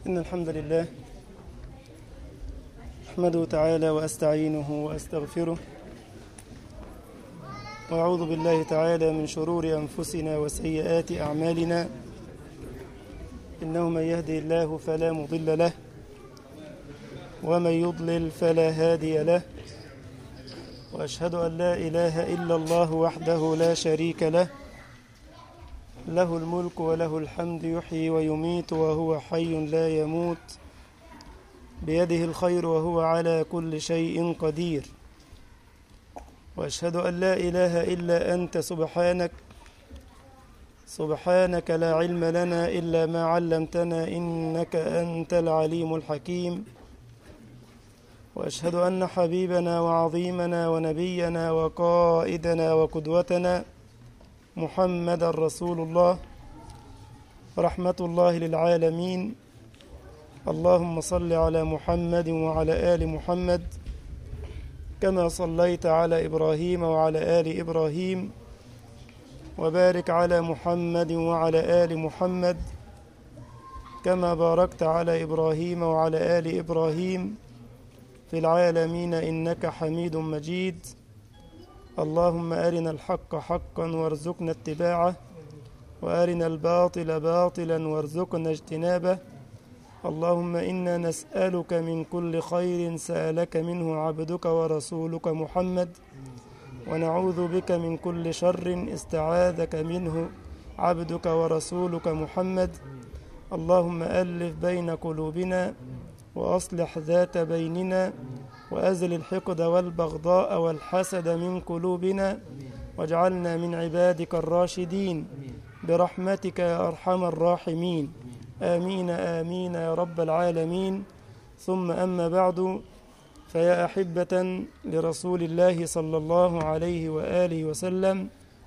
إن الحمد لله أحمده تعالى وأستعينه وأستغفره وأعوذ بالله تعالى من شرور أنفسنا وسيئات أعمالنا إنه من يهدي الله فلا مضل له ومن يضلل فلا هادي له وأشهد أن لا إله إلا الله وحده لا شريك له له الملك وله الحمد يحيي ويميت وهو حي لا يموت بيده الخير وهو على كل شيء قدير واشهد ان لا اله الا انت سبحانك سبحانك لا علم لنا الا ما علمتنا انك انت العليم الحكيم واشهد ان حبيبنا وعظيمنا ونبينا وقائدنا وقدوتنا محمد رسول الله رحمه الله للعالمين اللهم صل على محمد وعلى ال محمد كما صليت على ابراهيم وعلى ال ابراهيم وبارك على محمد وعلى ال محمد كما باركت على ابراهيم وعلى ال ابراهيم في العالمين انك حميد مجيد اللهم ارنا الحق حقا وارزقنا اتباعه وارنا الباطل باطلا وارزقنا اجتنابه اللهم انا نسالك من كل خير سالك منه عبدك ورسولك محمد ونعوذ بك من كل شر استعاذك منه عبدك ورسولك محمد اللهم الف بين قلوبنا واصلح ذات بيننا وازل الحقد والبغضاء والحسد من قلوبنا واجعلنا من عبادك الراشدين برحمتك يا ارحم الراحمين آمين آمين يا رب العالمين ثم أما بعد فيا أحبة لرسول الله صلى الله عليه وآله وسلم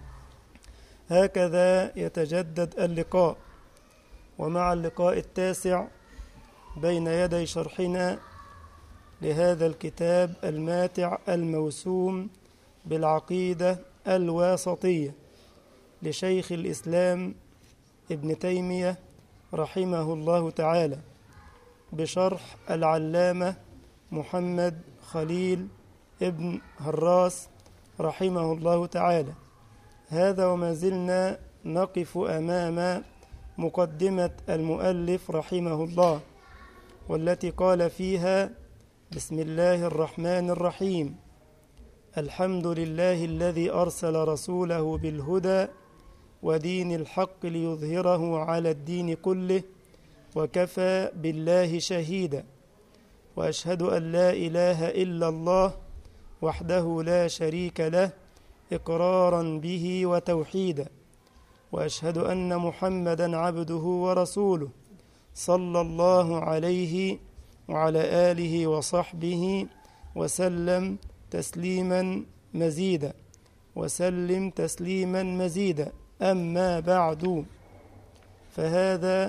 هكذا يتجدد اللقاء ومع اللقاء التاسع بين يدي شرحنا لهذا الكتاب الماتع الموسوم بالعقيدة الواسطية لشيخ الإسلام ابن تيمية رحمه الله تعالى بشرح العلامة محمد خليل ابن هراس رحمه الله تعالى هذا وما زلنا نقف أمام مقدمة المؤلف رحمه الله والتي قال فيها بسم الله الرحمن الرحيم الحمد لله الذي أرسل رسوله بالهدى ودين الحق ليظهره على الدين كله وكفى بالله شهيدا واشهد ان لا اله الا الله وحده لا شريك له اقرارا به وتوحيدا واشهد ان محمدا عبده ورسوله صلى الله عليه وعلى اله وصحبه وسلم تسليما مزيدا وسلم تسليما مزيدا أما بعد فهذا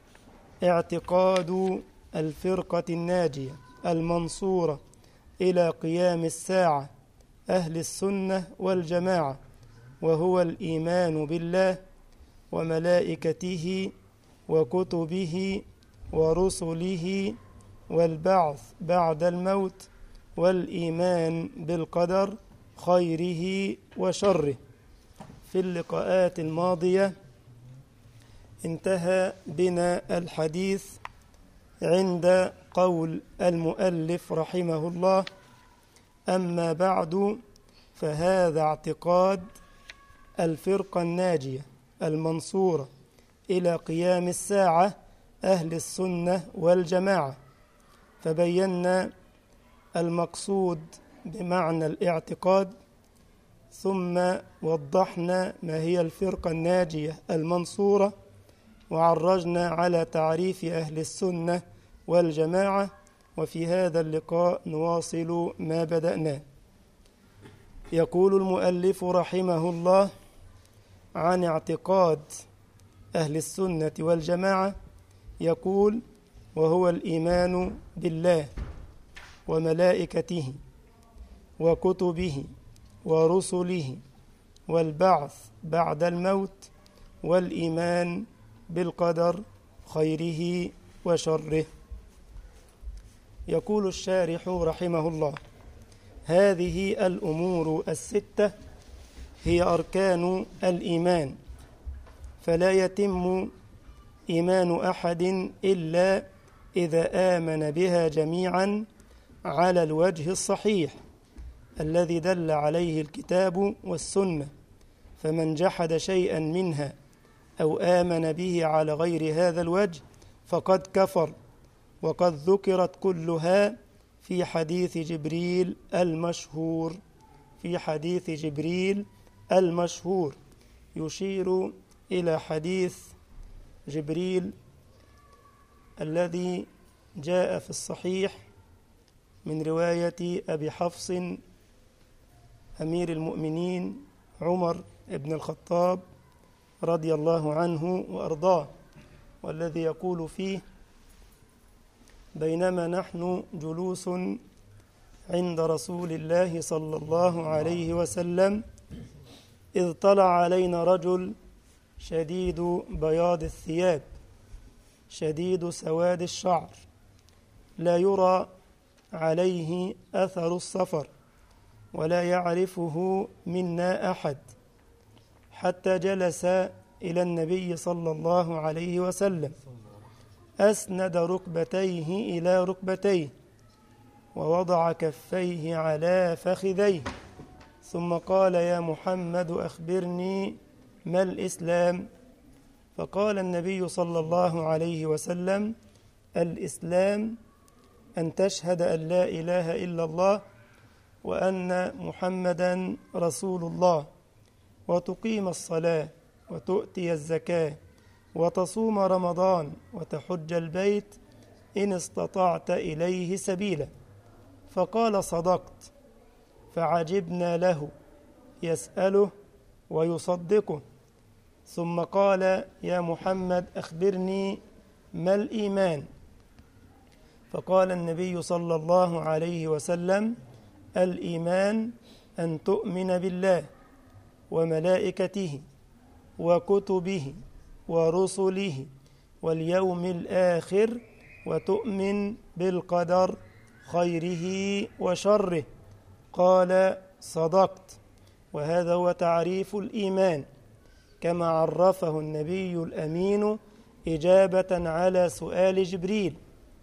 اعتقاد الفرقة الناجية المنصورة إلى قيام الساعة أهل السنة والجماعة وهو الإيمان بالله وملائكته وكتبه ورسله والبعث بعد الموت والإيمان بالقدر خيره وشره في اللقاءات الماضية انتهى بنا الحديث عند قول المؤلف رحمه الله أما بعد فهذا اعتقاد الفرقة الناجية المنصورة إلى قيام الساعة أهل السنة والجماعة فبينا المقصود بمعنى الاعتقاد ثم وضحنا ما هي الفرقة الناجية المنصورة وعرجنا على تعريف أهل السنة والجماعة وفي هذا اللقاء نواصل ما بدأناه يقول المؤلف رحمه الله عن اعتقاد أهل السنة والجماعة يقول وهو الإيمان بالله وملائكته وكتبه ورسله والبعث بعد الموت والإيمان بالقدر خيره وشره يقول الشارح رحمه الله هذه الأمور الستة هي أركان الإيمان فلا يتم إيمان أحد إلا إذا آمن بها جميعا على الوجه الصحيح الذي دل عليه الكتاب والسنة فمن جحد شيئا منها أو آمن به على غير هذا الوجه فقد كفر وقد ذكرت كلها في حديث جبريل المشهور في حديث جبريل المشهور يشير إلى حديث جبريل الذي جاء في الصحيح من رواية أبي حفص أمير المؤمنين عمر بن الخطاب رضي الله عنه وأرضاه والذي يقول فيه بينما نحن جلوس عند رسول الله صلى الله عليه وسلم إذ طلع علينا رجل شديد بياض الثياب شديد سواد الشعر لا يرى عليه أثر السفر ولا يعرفه منا أحد حتى جلس إلى النبي صلى الله عليه وسلم أسند ركبتيه إلى ركبتيه ووضع كفيه على فخذيه ثم قال يا محمد أخبرني ما الإسلام فقال النبي صلى الله عليه وسلم الإسلام أن تشهد أن لا إله إلا الله وأن محمدا رسول الله وتقيم الصلاة وتؤتي الزكاة وتصوم رمضان وتحج البيت إن استطعت إليه سبيلا فقال صدقت فعجبنا له يسأله ويصدقه ثم قال يا محمد أخبرني ما الإيمان فقال النبي صلى الله عليه وسلم الإيمان أن تؤمن بالله وملائكته وكتبه ورسله واليوم الآخر وتؤمن بالقدر خيره وشره قال صدقت وهذا هو تعريف الإيمان كما عرفه النبي الأمين إجابة على سؤال جبريل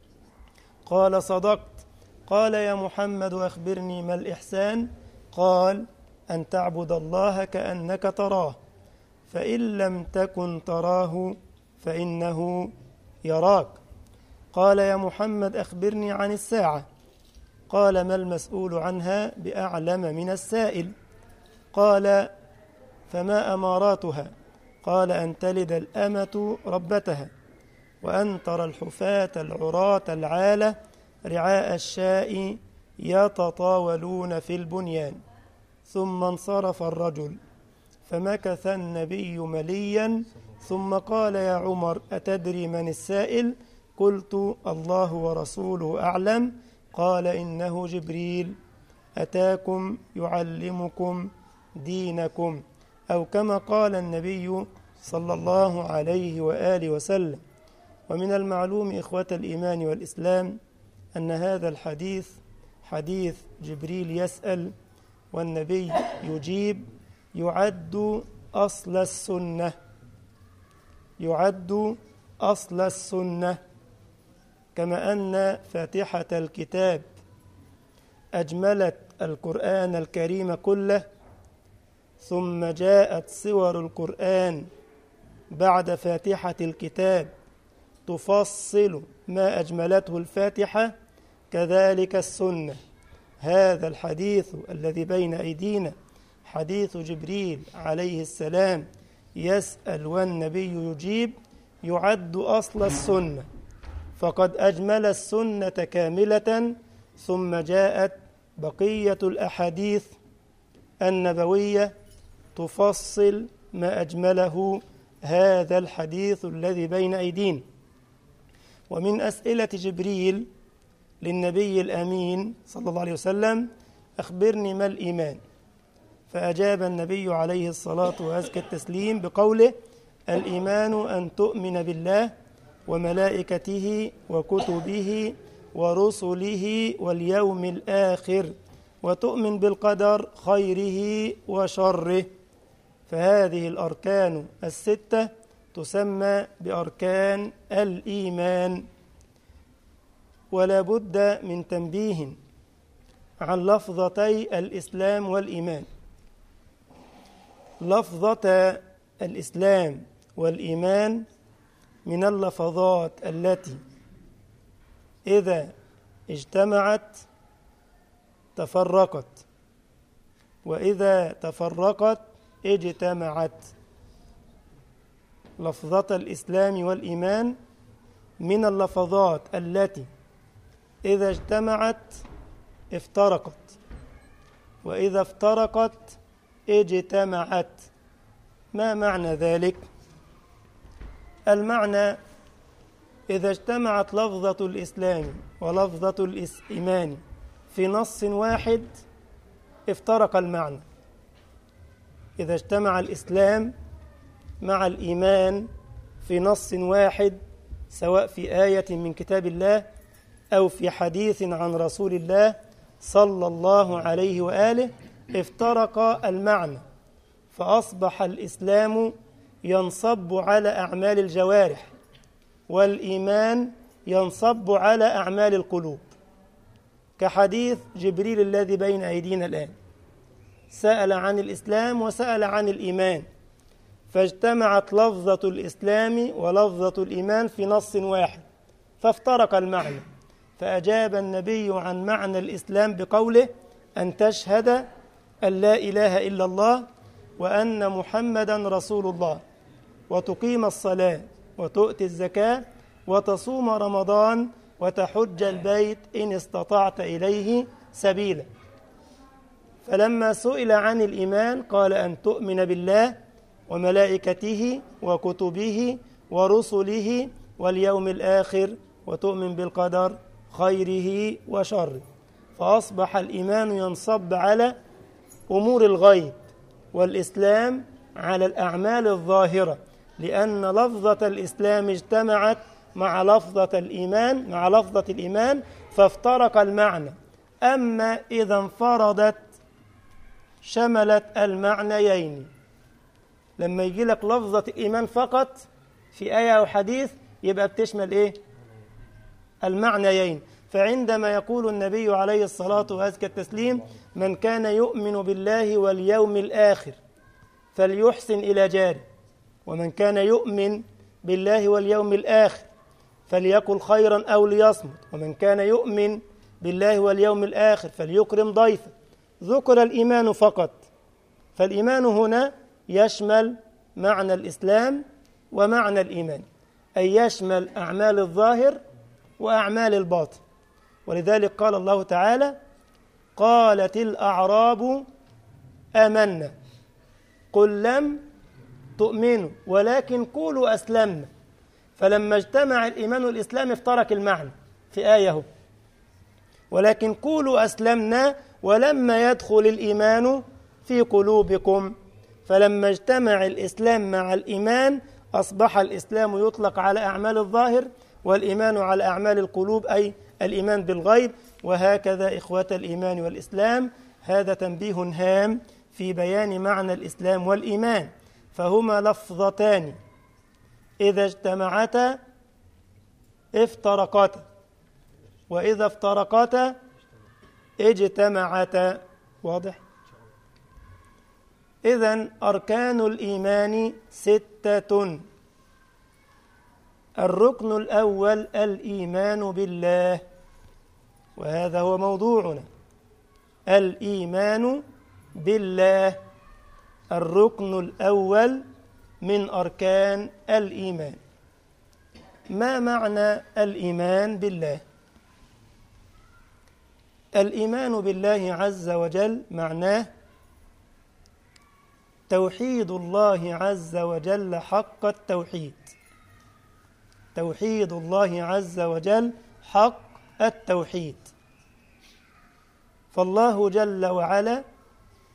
قال صدقت قال يا محمد أخبرني ما الإحسان قال أن تعبد الله كأنك تراه فإن لم تكن تراه فإنه يراك قال يا محمد أخبرني عن الساعة قال ما المسؤول عنها بأعلم من السائل قال فما أماراتها قال أن تلد الأمة ربتها وأن ترى الحفاة العراة العالة رعاء الشاء يتطاولون في البنيان ثم انصرف الرجل فمكث النبي مليا ثم قال يا عمر أتدري من السائل قلت الله ورسوله أعلم قال إنه جبريل أتاكم يعلمكم دينكم أو كما قال النبي صلى الله عليه وآله وسلم ومن المعلوم إخوة الإيمان والإسلام أن هذا الحديث حديث جبريل يسأل والنبي يجيب يعد أصل السنة يعد أصل السنة كما أن فاتحة الكتاب أجملت القرآن الكريم كله ثم جاءت سور القرآن بعد فاتحة الكتاب تفصل ما أجملته الفاتحة كذلك السنة هذا الحديث الذي بين أيدينا حديث جبريل عليه السلام يسأل والنبي يجيب يعد أصل السنة فقد أجمل السنة كاملة ثم جاءت بقية الأحاديث النبوية تفصل ما أجمله هذا الحديث الذي بين أيدينا ومن أسئلة جبريل للنبي الأمين صلى الله عليه وسلم أخبرني ما الإيمان فأجاب النبي عليه الصلاة وأزكى التسليم بقوله الإيمان أن تؤمن بالله وملائكته وكتبه ورسله واليوم الآخر وتؤمن بالقدر خيره وشره فهذه الأركان الستة تسمى بأركان الإيمان ولا بد من تنبيه عن لفظتي الإسلام والإيمان لفظة الإسلام والإيمان من اللفظات التي إذا اجتمعت تفرقت وإذا تفرقت اجتمعت لفظة الإسلام والإيمان من اللفظات التي إذا اجتمعت افترقت وإذا افترقت اجتمعت ما معنى ذلك المعنى إذا اجتمعت لفظة الإسلام ولفظة الإيمان في نص واحد افترق المعنى إذا اجتمع الإسلام مع الإيمان في نص واحد سواء في آية من كتاب الله أو في حديث عن رسول الله صلى الله عليه وآله افترق المعنى فأصبح الإسلام ينصب على أعمال الجوارح والإيمان ينصب على أعمال القلوب كحديث جبريل الذي بين أيدينا الآن سأل عن الإسلام وسأل عن الإيمان فاجتمعت لفظة الإسلام ولفظة الإيمان في نص واحد فافترق المعنى فأجاب النبي عن معنى الإسلام بقوله أن تشهد أن لا إله إلا الله وأن محمدا رسول الله وتقيم الصلاة وتؤتي الزكاة وتصوم رمضان وتحج البيت إن استطعت إليه سبيلا فلما سئل عن الإيمان قال أن تؤمن بالله وملائكته وكتبه ورسله واليوم الآخر وتؤمن بالقدر خيره وشره فأصبح الإيمان ينصب على أمور الغيب والإسلام على الأعمال الظاهرة لأن لفظة الإسلام اجتمعت مع لفظة الإيمان مع لفظة الإيمان فافترق المعنى أما إذا انفردت شملت المعنيين لما يجي لك لفظة الإيمان فقط في آية أو حديث يبقى بتشمل إيه؟ المعنيين فعندما يقول النبي عليه الصلاة وأزكى التسليم من كان يؤمن بالله واليوم الآخر فليحسن إلى جاره ومن كان يؤمن بالله واليوم الآخر فليقل خيرا أو ليصمت ومن كان يؤمن بالله واليوم الآخر فليكرم ضيفه ذكر الإيمان فقط فالإيمان هنا يشمل معنى الإسلام ومعنى الإيمان أي يشمل أعمال الظاهر وأعمال الباطن ولذلك قال الله تعالى قالت الأعراب آمنا قل لم تؤمنوا ولكن قولوا أسلمنا فلما اجتمع الإيمان والإسلام افترك المعنى في آية ولكن قولوا أسلمنا ولما يدخل الإيمان في قلوبكم فلما اجتمع الإسلام مع الإيمان أصبح الإسلام يطلق على أعمال الظاهر والإيمان على أعمال القلوب أي الإيمان بالغيب وهكذا إخوة الإيمان والإسلام هذا تنبيه هام في بيان معنى الإسلام والإيمان فهما لفظتان إذا اجتمعتا افترقتا وإذا افترقتا اجتمعتا واضح إذا أركان الإيمان ستة الركن الأول الإيمان بالله وهذا هو موضوعنا الإيمان بالله الركن الأول من أركان الإيمان ما معنى الإيمان بالله الإيمان بالله عز وجل معناه توحيد الله عز وجل حق التوحيد توحيد الله عز وجل حق التوحيد فالله جل وعلا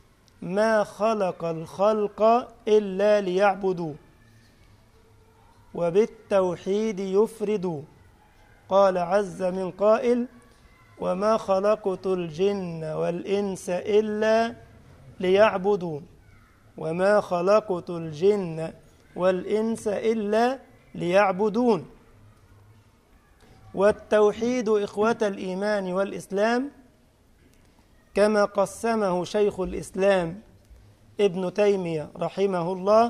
ما خلق الخلق إلا ليعبدوه وبالتوحيد يفرد قال عز من قائل وما خلقت الجن والإنس إلا ليعبدون وما خلقت الجن والإنس إلا ليعبدون والتوحيد إخوة الإيمان والإسلام كما قسمه شيخ الإسلام ابن تيمية رحمه الله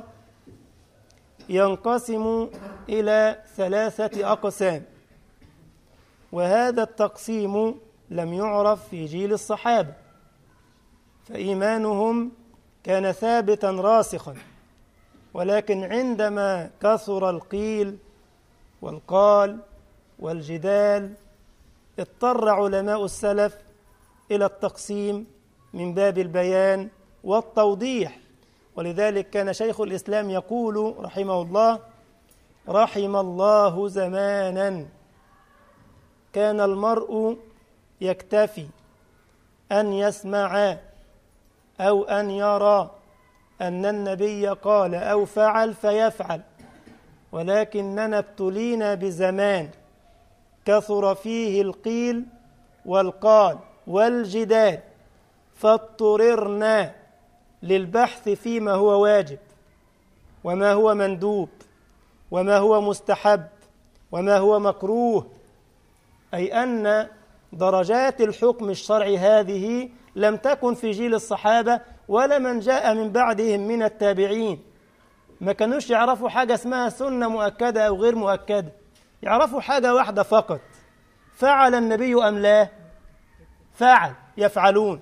ينقسم إلى ثلاثة أقسام وهذا التقسيم لم يعرف في جيل الصحابة فإيمانهم كان ثابتا راسخا ولكن عندما كثر القيل والقال والجدال اضطر علماء السلف إلى التقسيم من باب البيان والتوضيح ولذلك كان شيخ الإسلام يقول رحمه الله رحم الله زمانا كان المرء يكتفي أن يسمع أو أن يرى أن النبي قال أو فعل فيفعل ولكننا ابتلينا بزمان كثر فيه القيل والقال والجدال فاضطررنا للبحث فيما هو واجب وما هو مندوب وما هو مستحب وما هو مكروه أي أن درجات الحكم الشرعي هذه لم تكن في جيل الصحابة ولا من جاء من بعدهم من التابعين ما كانوش يعرفوا حاجة اسمها سنة مؤكدة أو غير مؤكدة يعرفوا حاجة واحدة فقط فعل النبي أم لا فعل يفعلون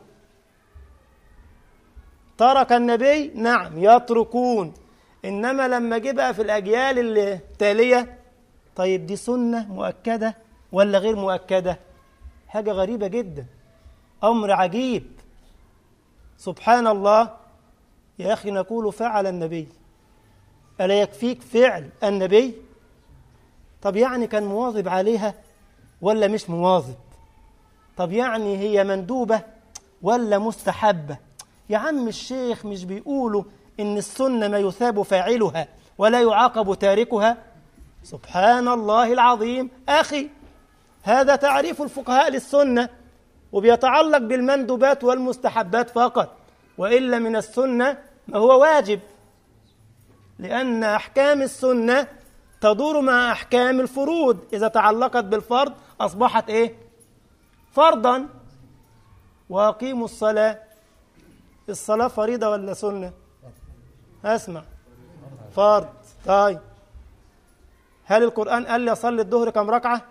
ترك النبي نعم يتركون إنما لما جه بقى في الأجيال التالية طيب دي سنة مؤكدة ولا غير مؤكدة حاجة غريبة جدا أمر عجيب سبحان الله يا أخي نقول فعل النبي ألا يكفيك فعل النبي طب يعني كان مواظب عليها ولا مش مواظب طب يعني هي مندوبة ولا مستحبة يا عم الشيخ مش بيقولوا إن السنة ما يثاب فاعلها ولا يعاقب تاركها سبحان الله العظيم أخي هذا تعريف الفقهاء للسنة وبيتعلق بالمندوبات والمستحبات فقط وإلا من السنة ما هو واجب لأن أحكام السنة تدور مع أحكام الفروض إذا تعلقت بالفرض أصبحت إيه؟ فرضا وأقيموا الصلاة الصلاة فريضة ولا سنة؟ أسمع فرض طيب هل القرآن قال لي أصلي الظهر كم ركعة؟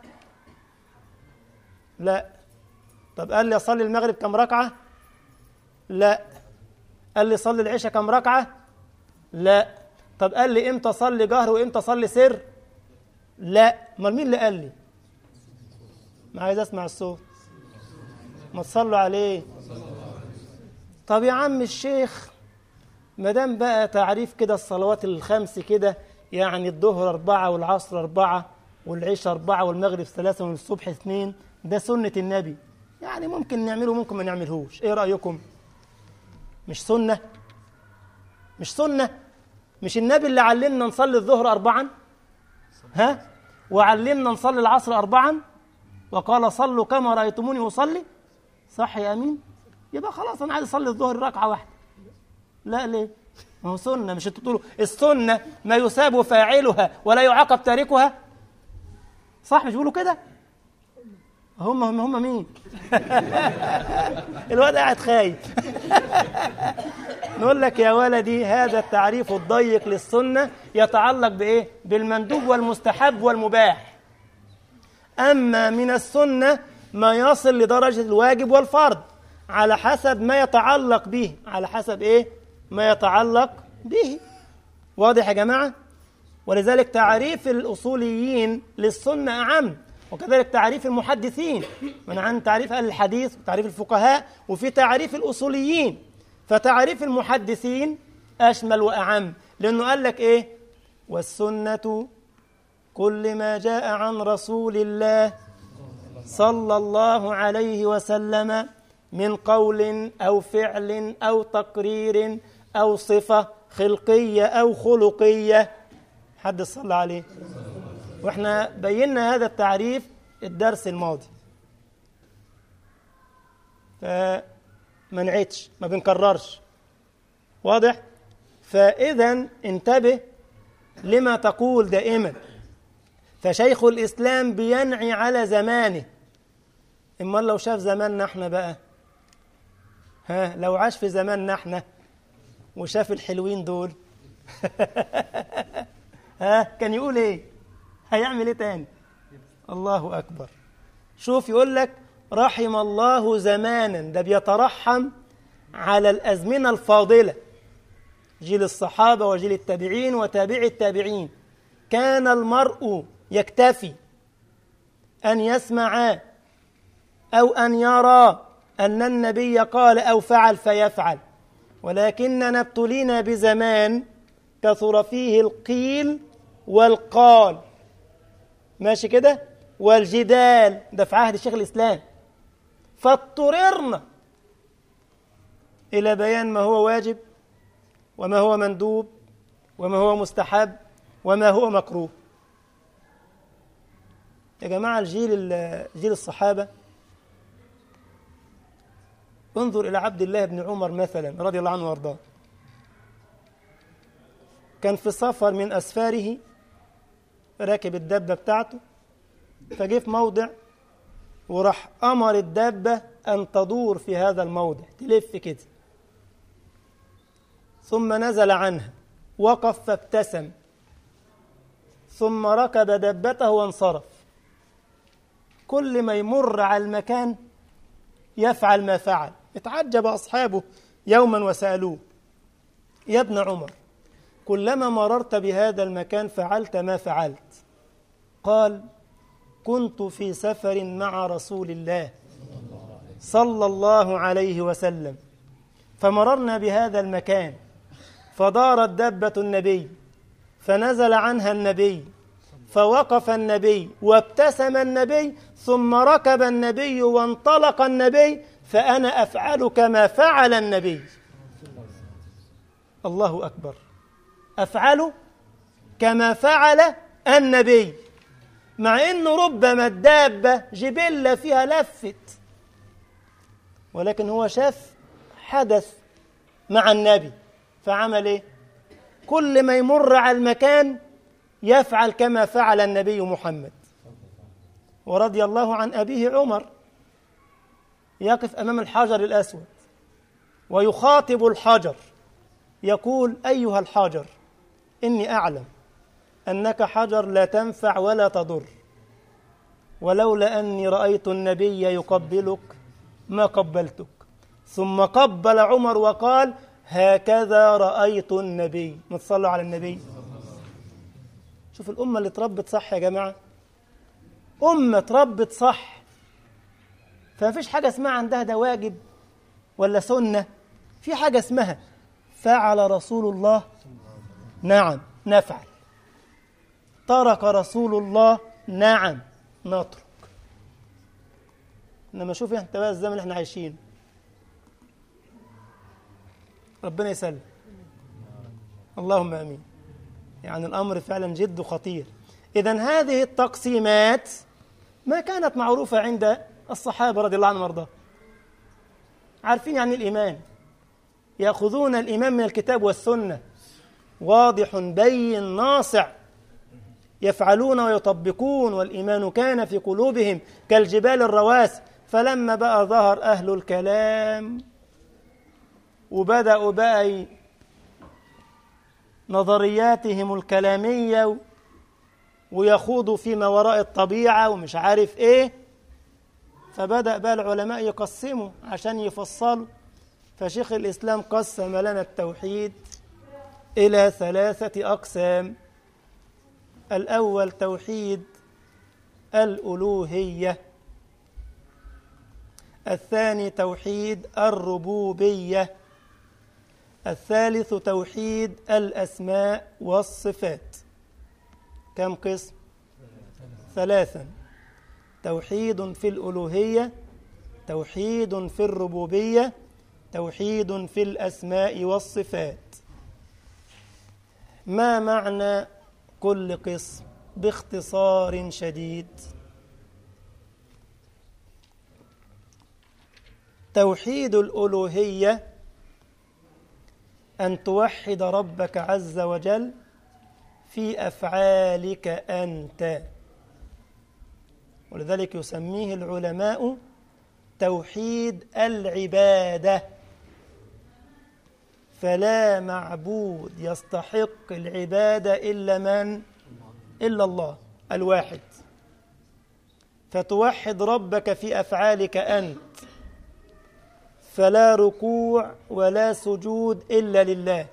لا طب قال لي أصلي المغرب كم ركعة؟ لا قال لي صلي العشاء كم ركعة؟ لا طب قال لي امتى اصلي جهر وامتى اصلي سر؟ لا امال مين اللي قال لي؟ ما عايز اسمع الصوت ما تصلوا عليه طب يا عم الشيخ ما دام بقى تعريف كده الصلوات الخمس كده يعني الظهر أربعة والعصر أربعة والعشاء أربعة والمغرب ثلاثة والصبح اثنين ده سنة النبي يعني ممكن نعمله ممكن ما نعملهوش ايه رأيكم مش سنة مش سنة مش النبي اللي علمنا نصلي الظهر أربعا ها وعلمنا نصلي العصر أربعا وقال صلوا كما رأيتموني أصلي صح يا أمين يبقى خلاص أنا عايز أصلي الظهر ركعة واحدة لا ليه ما هو سنة مش انتوا تقولوا السنة ما يثاب فاعلها ولا يعاقب تاركها صح مش بيقولوا كده هم هم هم مين الواد قاعد خايف نقول لك يا ولدي هذا التعريف الضيق للسنة يتعلق بإيه بالمندوب والمستحب والمباح أما من السنة ما يصل لدرجة الواجب والفرض على حسب ما يتعلق به على حسب إيه ما يتعلق به واضح يا جماعة ولذلك تعريف الأصوليين للسنة أعم وكذلك تعريف المحدثين من عن تعريف أهل الحديث وتعريف الفقهاء وفي تعريف الأصوليين فتعريف المحدثين أشمل وأعم لأنه قال لك إيه والسنة كل ما جاء عن رسول الله صلى الله عليه وسلم من قول أو فعل أو تقرير أو صفة خلقية أو خلقية حد صلى عليه واحنا بينا هذا التعريف الدرس الماضي فما نعيدش ما بنكررش واضح فاذا انتبه لما تقول دائما فشيخ الاسلام بينعي على زمانه اما لو شاف زماننا احنا بقى ها لو عاش في زماننا احنا وشاف الحلوين دول ها كان يقول ايه هيعمل ايه تاني الله اكبر شوف يقول لك رحم الله زمانا ده بيترحم على الازمنه الفاضله جيل الصحابه وجيل التابعين وتابعي التابعين كان المرء يكتفي ان يسمع او ان يرى ان النبي قال او فعل فيفعل ولكننا ابتلينا بزمان كثر فيه القيل والقال ماشي كده والجدال ده في عهد شيخ الاسلام فاضطررنا الى بيان ما هو واجب وما هو مندوب وما هو مستحب وما هو مكروه يا جماعه الجيل جيل الصحابه انظر الى عبد الله بن عمر مثلا رضي الله عنه وارضاه كان في سفر من اسفاره راكب الدبه بتاعته فجه في موضع وراح امر الدابه ان تدور في هذا الموضع تلف كده ثم نزل عنها وقف فابتسم ثم ركب دبته وانصرف كل ما يمر على المكان يفعل ما فعل اتعجب اصحابه يوما وسالوه يا ابن عمر كلما مررت بهذا المكان فعلت ما فعلت قال كنت في سفر مع رسول الله صلى الله عليه وسلم فمررنا بهذا المكان فدارت دبة النبي فنزل عنها النبي فوقف النبي وابتسم النبي ثم ركب النبي وانطلق النبي فأنا أفعل كما فعل النبي الله أكبر أفعل كما فعل النبي مع أنه ربما الدابة جبلة فيها لفت ولكن هو شاف حدث مع النبي فعمل ايه كل ما يمر على المكان يفعل كما فعل النبي محمد ورضي الله عن أبيه عمر يقف أمام الحجر الأسود ويخاطب الحجر يقول أيها الحجر إني أعلم أنك حجر لا تنفع ولا تضر ولولا أني رأيت النبي يقبلك ما قبلتك ثم قبل عمر وقال هكذا رأيت النبي ما تصلوا على النبي شوف الأمة اللي اتربت صح يا جماعة أمة اتربت صح فما فيش حاجة اسمها عندها ده واجب ولا سنة في حاجة اسمها فعل رسول الله نعم نفعل ترك رسول الله نعم نترك انما شوف انت بقى الزمن اللي احنا عايشينه ربنا يسلم اللهم امين يعني الامر فعلا جد خطير اذا هذه التقسيمات ما كانت معروفه عند الصحابه رضي الله عنهم وارضاهم عارفين يعني الايمان ياخذون الايمان من الكتاب والسنه واضح بين ناصع يفعلون ويطبقون والايمان كان في قلوبهم كالجبال الرواسي فلما بقى ظهر اهل الكلام وبداوا بقى نظرياتهم الكلاميه ويخوضوا فيما وراء الطبيعه ومش عارف ايه فبدا بقى العلماء يقسموا عشان يفصلوا فشيخ الاسلام قسم لنا التوحيد الى ثلاثه اقسام الاول توحيد الالوهيه الثاني توحيد الربوبيه الثالث توحيد الاسماء والصفات كم قسم ثلاثا توحيد في الالوهيه توحيد في الربوبيه توحيد في الاسماء والصفات ما معنى كل قسم باختصار شديد توحيد الألوهية أن توحد ربك عز وجل في أفعالك أنت ولذلك يسميه العلماء توحيد العبادة فلا معبود يستحق العبادة إلا من إلا الله الواحد فتوحد ربك في أفعالك أنت فلا ركوع ولا سجود إلا لله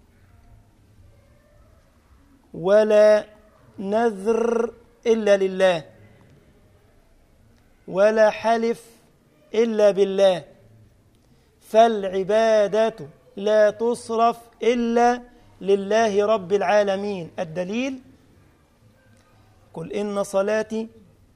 ولا نذر إلا لله ولا حلف إلا بالله فالعبادة لا تصرف إلا لله رب العالمين الدليل قل إن صلاتي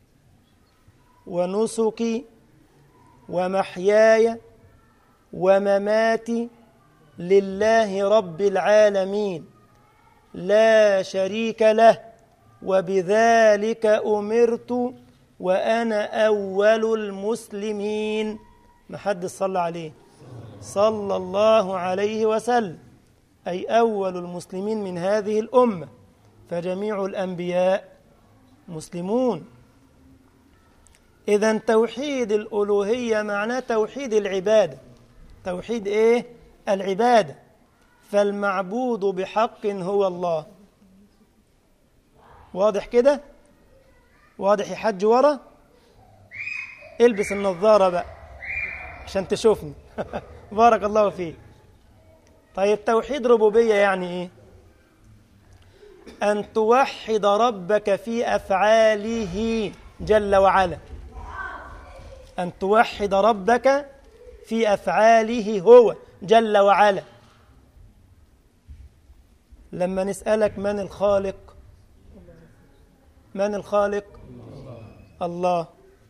ونسكي ومحياي ومماتي لله رب العالمين لا شريك له وبذلك أمرت وأنا أول المسلمين ما حد صلى عليه صلى الله عليه وسلم أي أول المسلمين من هذه الأمة فجميع الأنبياء مسلمون إذا توحيد الألوهية معناه توحيد العبادة توحيد إيه؟ العبادة فالمعبود بحق هو الله واضح كده؟ واضح يا حج ورا؟ البس النظارة بقى عشان تشوفني بارك الله فيك طيب توحيد ربوبية يعني إيه؟ أن توحد ربك في أفعاله جل وعلا أن توحد ربك في أفعاله هو جل وعلا لما نسألك من الخالق من الخالق الله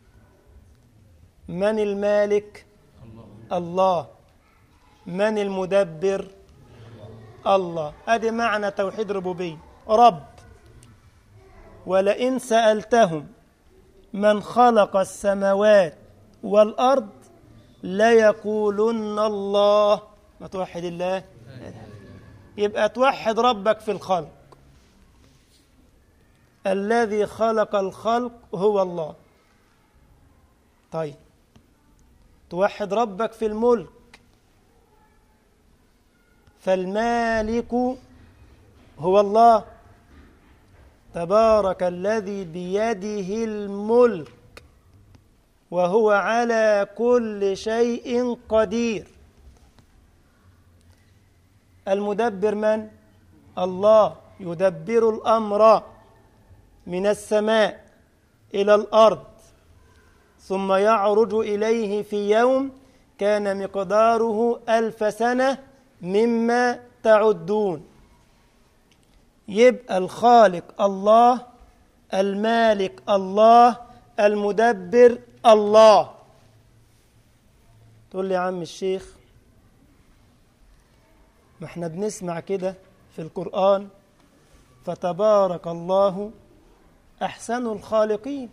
من المالك الله من المدبر الله ادي معنى توحيد ربوبيه رب ولئن سالتهم من خلق السماوات والارض ليقولن الله ما توحد الله يبقى توحد ربك في الخلق الذي خلق الخلق هو الله طيب توحد ربك في الملك فالمالك هو الله تبارك الذي بيده الملك وهو على كل شيء قدير المدبر من الله يدبر الامر من السماء الى الارض ثم يعرج اليه في يوم كان مقداره الف سنه مما تعدون يبقى الخالق الله المالك الله المدبر الله تقول لي يا عم الشيخ ما احنا بنسمع كده في القرآن فتبارك الله أحسن الخالقين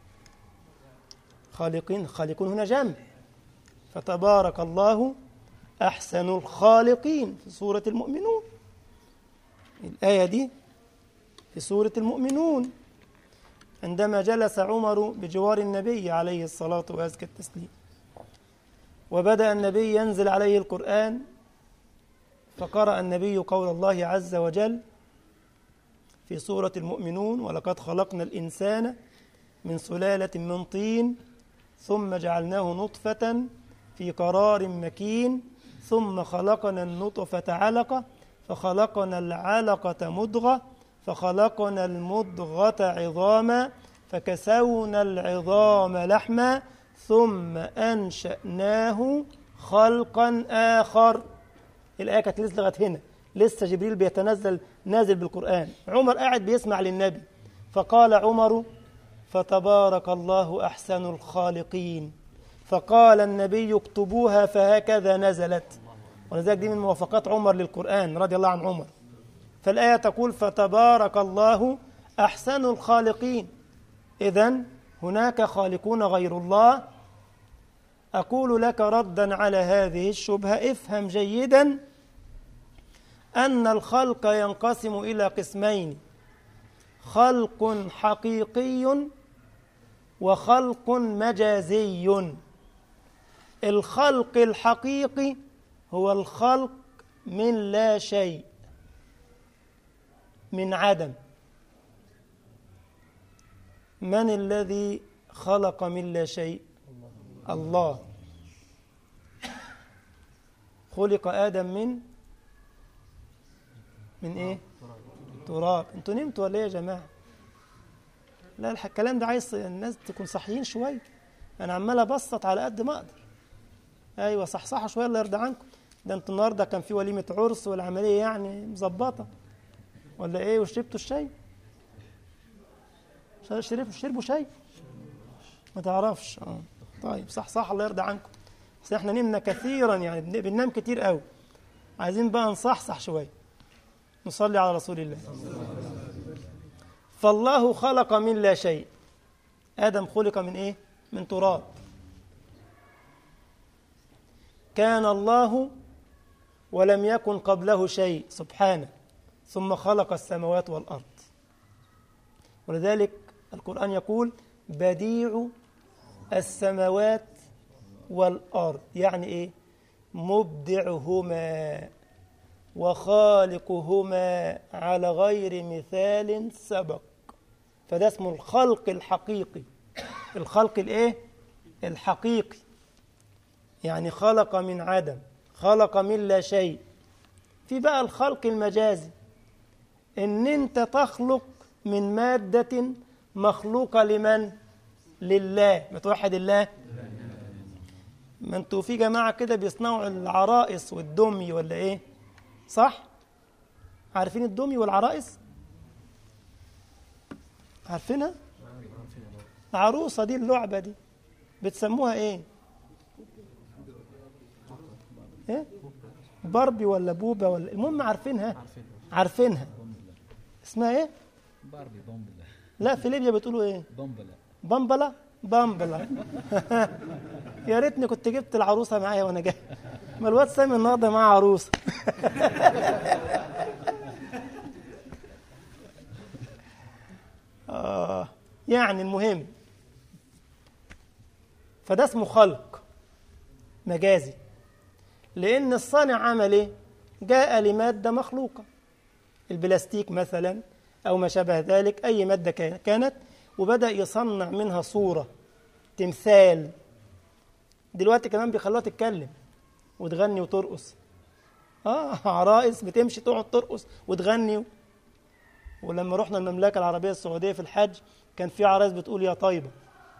خالقين خالقون هنا جمع فتبارك الله أحسن الخالقين في سورة المؤمنون الآية دي في سورة المؤمنون عندما جلس عمر بجوار النبي عليه الصلاة وأزكى التسليم وبدأ النبي ينزل عليه القرآن فقرأ النبي قول الله عز وجل في سورة المؤمنون ولقد خلقنا الإنسان من سلالة من طين ثم جعلناه نطفة في قرار مكين ثم خلقنا النطفة علقة فخلقنا العلقة مضغة فخلقنا المضغة عظاما فكسونا العظام لحما ثم أنشأناه خلقا آخر الآية كانت لسه لغاية هنا لسه جبريل بيتنزل نازل بالقرآن عمر قاعد بيسمع للنبي فقال عمر فتبارك الله أحسن الخالقين فقال النبي اكتبوها فهكذا نزلت ولذلك دي من موافقات عمر للقرآن رضي الله عن عمر فالآية تقول فتبارك الله أحسن الخالقين إذا هناك خالقون غير الله أقول لك ردا على هذه الشبهة افهم جيدا أن الخلق ينقسم إلى قسمين خلق حقيقي وخلق مجازي الخلق الحقيقي هو الخلق من لا شيء من عدم من الذي خلق من لا شيء الله خلق آدم من من إيه تراب انتوا نمتوا ولا ايه يا جماعة لا الكلام ده عايز الناس تكون صحيين شوية أنا عمال أبسط على قد ما أقدر أيوة صحصحة شوية الله يرضى عنكم ده انتوا النهارده كان في وليمة عرس والعملية يعني مظبطة ولا إيه وشربتوا الشاي؟ شربوا شربوا شاي؟ ما تعرفش اه طيب صح صح الله يرضى عنكم بس احنا نمنا كثيرا يعني بننام كتير قوي عايزين بقى نصحصح شويه نصلي على رسول الله فالله خلق من لا شيء ادم خلق من ايه من تراب كان الله ولم يكن قبله شيء سبحانه ثم خلق السماوات والارض ولذلك القران يقول بديع السماوات والأرض يعني إيه مبدعهما وخالقهما على غير مثال سبق فده اسمه الخلق الحقيقي الخلق الايه الحقيقي يعني خلق من عدم خلق من لا شيء في بقى الخلق المجازي ان انت تخلق من مادة مخلوقة لمن لله ما توحد الله ما انتوا في جماعة كده بيصنعوا العرائس والدمي ولا ايه صح عارفين الدمي والعرائس عارفينها عروسة دي اللعبة دي بتسموها ايه ايه باربي ولا بوبا ولا المهم عارفينها عارفينها اسمها ايه باربي بومبلا لا في ليبيا بتقولوا ايه بومبلا بامبلا بامبلا يا ريتني كنت جبت العروسه معايا وانا جاي ما الواد سامي النهارده معاه عروسه آه يعني المهم فده اسمه خلق مجازي لأن الصانع عمل إيه؟ جاء لمادة مخلوقة البلاستيك مثلا أو ما شابه ذلك أي مادة كانت وبدأ يصنع منها صورة تمثال دلوقتي كمان بيخلوها تتكلم وتغني وترقص اه عرائس بتمشي تقعد ترقص وتغني ولما رحنا المملكة العربية السعودية في الحج كان في عرايس بتقول يا طيبة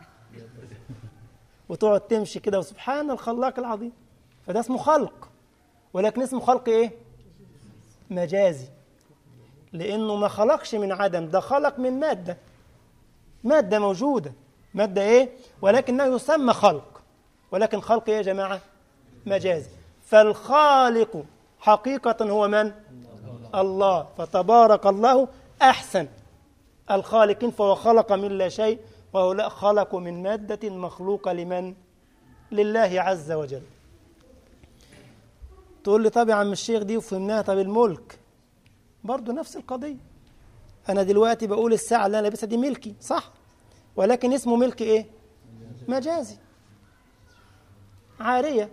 وتقعد تمشي كده وسبحان الخلاق العظيم فده اسمه خلق ولكن اسمه خلق ايه مجازي لانه ما خلقش من عدم ده خلق من ماده ماده موجوده ماده ايه ولكنه يسمى خلق ولكن خلق ايه يا جماعه مجازي فالخالق حقيقه هو من الله فتبارك الله احسن الخالقين فهو خلق من لا شيء وهؤلاء خلقوا من ماده مخلوقه لمن لله عز وجل تقول لي طب يا عم الشيخ دي وفهمناها طب الملك برضه نفس القضية أنا دلوقتي بقول الساعة اللي أنا لابسها دي ملكي صح ولكن اسمه ملك إيه؟ مجازي عارية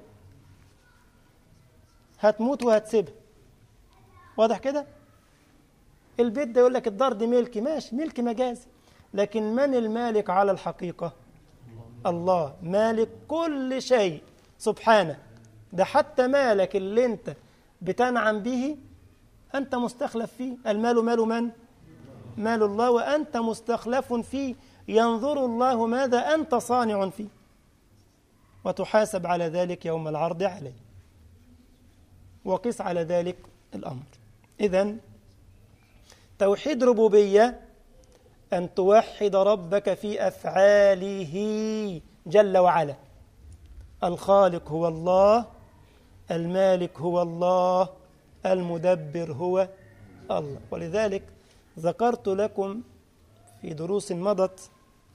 هتموت وهتسيبها واضح كده؟ البيت ده يقول لك الدار دي ملكي ماشي ملك مجازي لكن من المالك على الحقيقة؟ الله مالك كل شيء سبحانه ده حتى مالك اللي انت بتنعم به أنت مستخلف فيه المال مال من؟ مال الله وأنت مستخلف فيه ينظر الله ماذا أنت صانع فيه وتحاسب على ذلك يوم العرض عليه وقس على ذلك الأمر إذا توحيد ربوبية أن توحد ربك في أفعاله جل وعلا الخالق هو الله المالك هو الله المدبر هو الله ولذلك ذكرت لكم في دروس مضت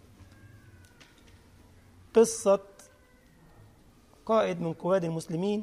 قصة قائد من قواد المسلمين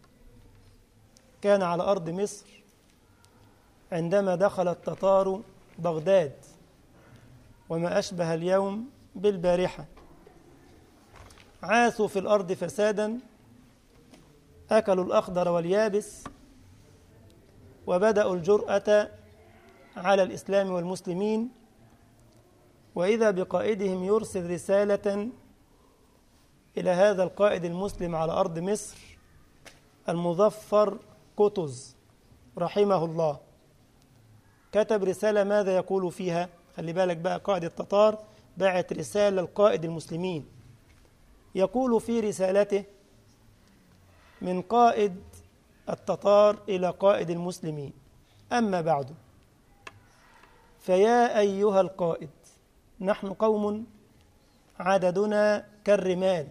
كان على أرض مصر عندما دخل التتار بغداد وما أشبه اليوم بالبارحة عاثوا في الأرض فسادا أكلوا الأخضر واليابس وبدأوا الجرأة على الإسلام والمسلمين وإذا بقائدهم يرسل رسالة إلى هذا القائد المسلم على أرض مصر المظفر قطز رحمه الله كتب رسالة ماذا يقول فيها خلي بالك بقى قائد التتار باعت رسالة للقائد المسلمين يقول في رسالته من قائد التتار إلى قائد المسلمين أما بعد فيا أيها القائد نحن قوم عددنا كالرمال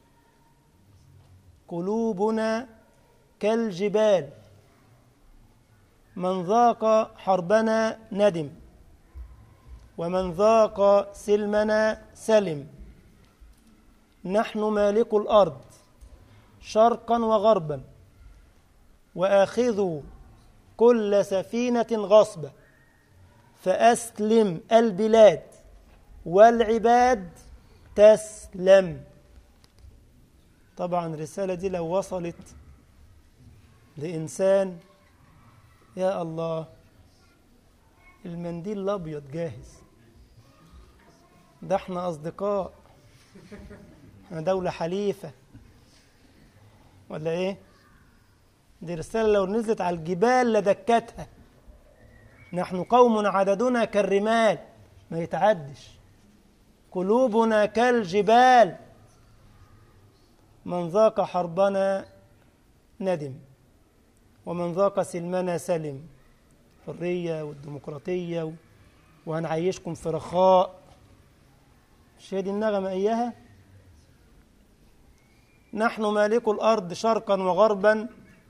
قلوبنا كالجبال من ذاق حربنا ندم ومن ذاق سلمنا سلم نحن مالك الأرض شرقا وغربا وآخذوا كل سفينة غصبة فأسلم البلاد والعباد تسلم طبعا الرسالة دي لو وصلت لإنسان يا الله المنديل الأبيض جاهز ده احنا أصدقاء احنا دولة حليفة ولا ايه دي رسالة لو نزلت على الجبال لدكتها نحن قوم عددنا كالرمال ما يتعدش قلوبنا كالجبال من ذاق حربنا ندم ومن ذاق سلمنا سلم الحرية والديمقراطية وهنعيشكم في رخاء مش هي دي النغمة إياها نحن مالك الأرض شرقا وغربا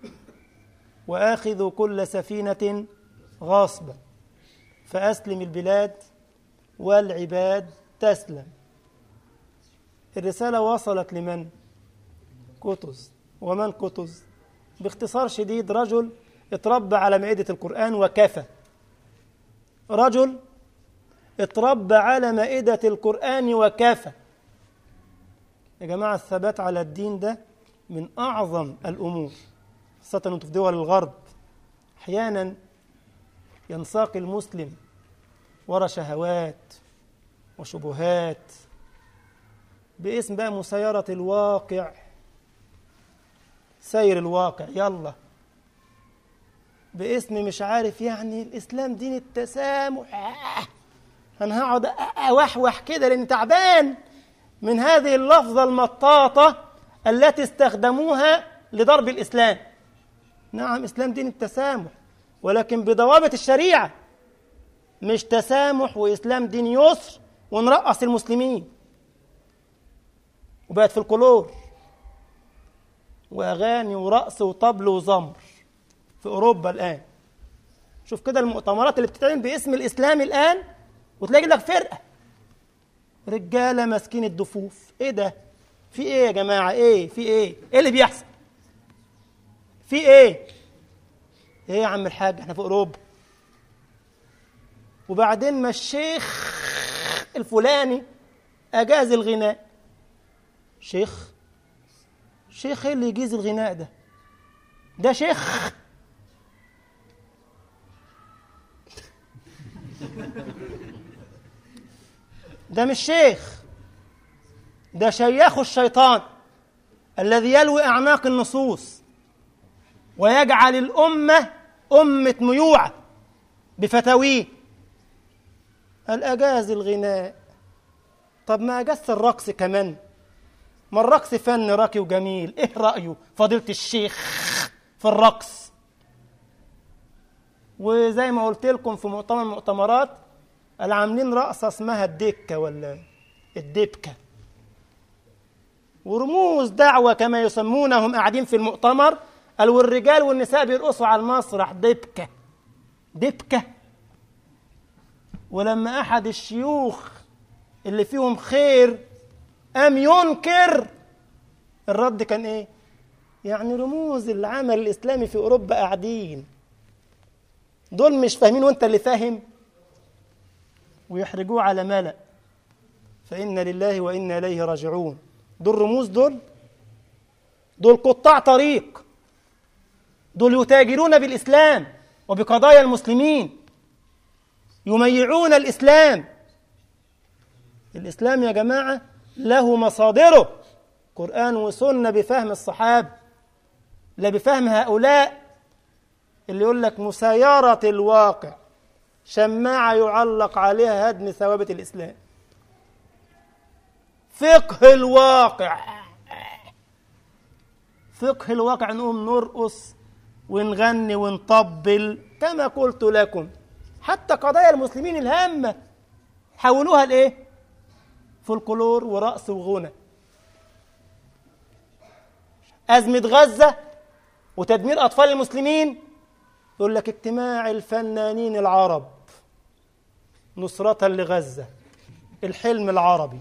وآخذ كل سفينة غاصبا فأسلم البلاد والعباد تسلم الرسالة وصلت لمن؟ قطز ومن قطز؟ باختصار شديد رجل اتربى على مائدة القرآن وكفى رجل اتربى على مائدة القرآن وكفى يا جماعة الثبات على الدين ده من أعظم الأمور خاصة أنتم في دول الغرب أحيانا ينساق المسلم ورا شهوات وشبهات باسم بقى مسيرة الواقع سير الواقع يلا باسم مش عارف يعني الإسلام دين التسامح أنا هقعد أوحوح كده لأن تعبان من هذه اللفظة المطاطة التي استخدموها لضرب الإسلام نعم إسلام دين التسامح ولكن بضوابط الشريعة مش تسامح وإسلام دين يسر ونرقص المسلمين وبقت في القلور وأغاني ورقص وطبل وزمر في أوروبا الآن شوف كده المؤتمرات اللي بتتعمل باسم الإسلام الآن وتلاقي لك فرقة رجالة ماسكين الدفوف إيه ده؟ في إيه يا جماعة؟ إيه؟ في إيه؟ إيه اللي بيحصل؟ في إيه؟ إيه يا عم الحاج إحنا في أوروبا وبعدين ما الشيخ الفلاني أجاز الغناء شيخ شيخ ايه اللي يجيز الغناء ده ده شيخ ده مش شيخ ده شياخ الشيطان الذي يلوي اعناق النصوص ويجعل الامه امه ميوعه بفتاويه الاجاز الغناء طب ما اجاز الرقص كمان ما الرقص فن راقي وجميل ايه رايه فضيله الشيخ في الرقص وزي ما قلت لكم في مؤتمر المؤتمرات اللي عاملين رقصه اسمها الدكه ولا الدبكه ورموز دعوه كما يسمونهم قاعدين في المؤتمر قالوا الرجال والنساء بيرقصوا على المسرح دبكه دبكة ولما أحد الشيوخ اللي فيهم خير قام ينكر الرد كان إيه؟ يعني رموز العمل الإسلامي في أوروبا قاعدين دول مش فاهمين وأنت اللي فاهم ويحرجوه على ملأ فإن لله وإنا إليه راجعون دول رموز دول دول قطاع طريق دول يتاجرون بالإسلام وبقضايا المسلمين يميعون الإسلام الإسلام يا جماعة له مصادره قرآن وسنة بفهم الصحابة لا بفهم هؤلاء اللي يقول لك مسايرة الواقع شماعة يعلق عليها هدم ثوابت الإسلام فقه الواقع فقه الواقع نقوم نرقص ونغني ونطبل كما قلت لكم حتى قضايا المسلمين الهامة حولوها لإيه؟ فولكلور ورقص وغنى أزمة غزة وتدمير أطفال المسلمين يقول لك اجتماع الفنانين العرب نصرة لغزة الحلم العربي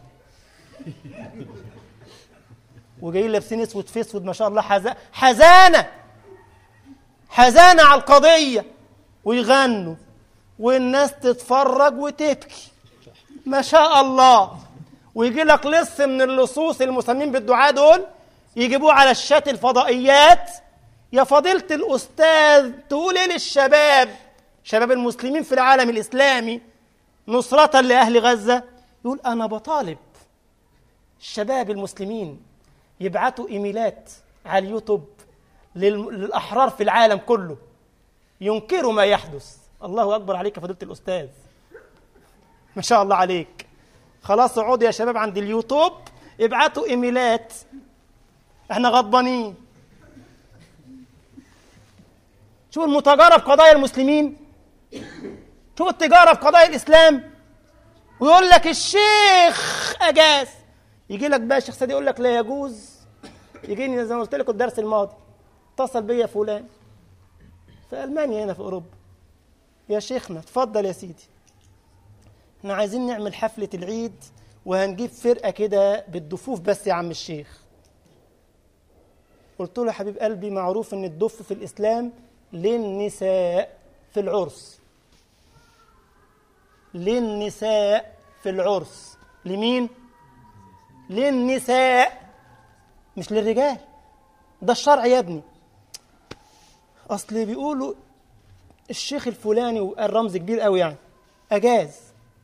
وجايين لابسين اسود في اسود ما شاء الله حزا... حزانه حزانه على القضيه ويغنوا والناس تتفرج وتبكي ما شاء الله ويجي لك لص من اللصوص المسمين بالدعاء دول يجيبوه على الشات الفضائيات يا فضيلة الأستاذ تقول إيه للشباب شباب المسلمين في العالم الإسلامي نصرة لأهل غزة يقول أنا بطالب الشباب المسلمين يبعتوا إيميلات على اليوتيوب للأحرار في العالم كله ينكروا ما يحدث الله أكبر عليك يا فضيلة الأستاذ ما شاء الله عليك خلاص اقعدوا يا شباب عند اليوتيوب ابعتوا ايميلات احنا غضبانين شوف المتاجرة في قضايا المسلمين شوف التجارة في قضايا الإسلام ويقول لك الشيخ أجاز يجي لك بقى الشيخ سيدي يقول لك لا يجوز يجيني زي ما قلت لكم الدرس الماضي اتصل بيا فلان في ألمانيا هنا في أوروبا يا شيخنا اتفضل يا سيدي احنا عايزين نعمل حفلة العيد وهنجيب فرقة كده بالدفوف بس يا عم الشيخ قلت له يا حبيب قلبي معروف ان الدف في الإسلام للنساء في العرس للنساء في العرس لمين للنساء مش للرجال ده الشرع يا ابني اصل بيقولوا الشيخ الفلاني وقال رمز كبير قوي يعني اجاز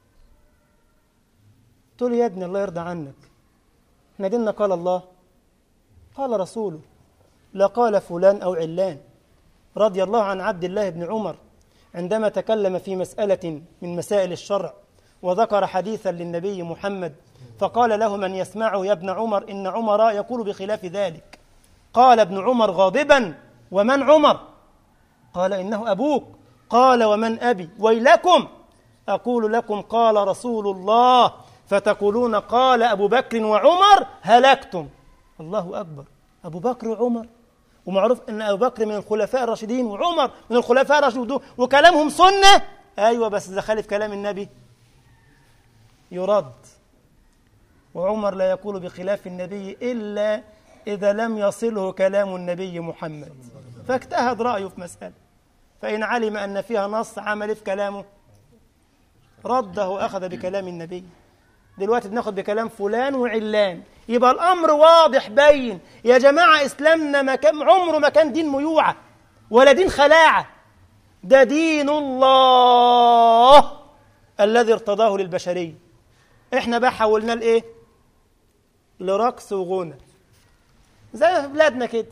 قلت له يا ابني الله يرضى عنك احنا ديننا قال الله قال رسوله لا قال فلان او علان رضي الله عن عبد الله بن عمر عندما تكلم في مسألة من مسائل الشرع وذكر حديثا للنبي محمد فقال له من يسمعه يا ابن عمر إن عمر يقول بخلاف ذلك قال ابن عمر غاضبا ومن عمر قال إنه أبوك قال ومن أبي ويلكم أقول لكم قال رسول الله فتقولون قال أبو بكر وعمر هلكتم الله أكبر أبو بكر وعمر ومعروف ان ابو بكر من الخلفاء الراشدين وعمر من الخلفاء الراشدين وكلامهم سنه ايوه بس اذا خالف كلام النبي يرد وعمر لا يقول بخلاف النبي الا اذا لم يصله كلام النبي محمد فاجتهد رايه في مساله فان علم ان فيها نص عمل في كلامه رده واخذ بكلام النبي دلوقتي بناخد بكلام فلان وعلان يبقى الامر واضح باين يا جماعه اسلامنا ما كان عمره ما كان دين ميوعه ولا دين خلاعه ده دين الله الذي ارتضاه للبشريه احنا بقى حولناه لايه لرقص وغنى زي في بلادنا كده